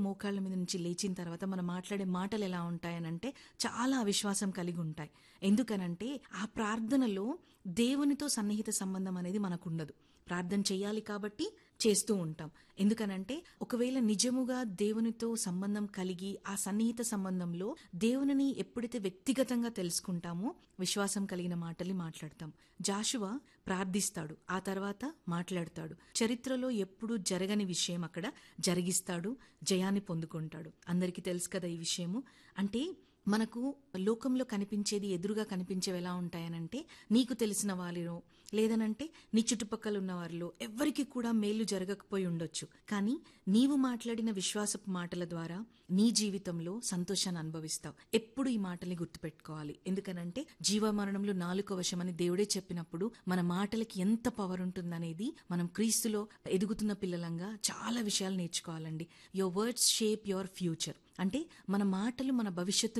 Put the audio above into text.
మోకాళ్ళ మీద నుంచి లేచిన తర్వాత మనం మాట్లాడే మాటలు ఎలా ఉంటాయనంటే చాలా అవిశ్వాసం కలిగి ఉంటాయి ఎందుకనంటే ఆ ప్రార్థనలో దేవునితో సన్నిహిత సంబంధం అనేది మనకు ఉండదు ప్రార్థన చేయాలి కాబట్టి చేస్తూ ఉంటాం ఎందుకనంటే ఒకవేళ నిజముగా దేవునితో సంబంధం కలిగి ఆ సన్నిహిత సంబంధంలో దేవునిని ఎప్పుడైతే వ్యక్తిగతంగా తెలుసుకుంటామో విశ్వాసం కలిగిన మాటలు మాట్లాడతాం జాషువా ప్రార్థిస్తాడు ఆ తర్వాత మాట్లాడతాడు చరిత్రలో ఎప్పుడు జరగని విషయం అక్కడ జరిగిస్తాడు జయాన్ని పొందుకుంటాడు అందరికీ తెలుసు కదా ఈ విషయము అంటే మనకు లోకంలో కనిపించేది ఎదురుగా కనిపించేవి ఎలా ఉంటాయనంటే నీకు తెలిసిన వారిలో లేదనంటే నీ చుట్టుపక్కల ఉన్న వారిలో ఎవ్వరికి కూడా మేలు జరగకపోయి ఉండొచ్చు కానీ నీవు మాట్లాడిన విశ్వాసపు మాటల ద్వారా నీ జీవితంలో సంతోషాన్ని అనుభవిస్తావు ఎప్పుడు ఈ మాటల్ని గుర్తుపెట్టుకోవాలి ఎందుకనంటే జీవమరణంలో నాలుక వశమని దేవుడే చెప్పినప్పుడు మన మాటలకి ఎంత పవర్ ఉంటుందనేది మనం క్రీస్తులో ఎదుగుతున్న పిల్లలంగా చాలా విషయాలు నేర్చుకోవాలండి your words shape your future అంటే మన మాటలు మన భవిష్యత్తు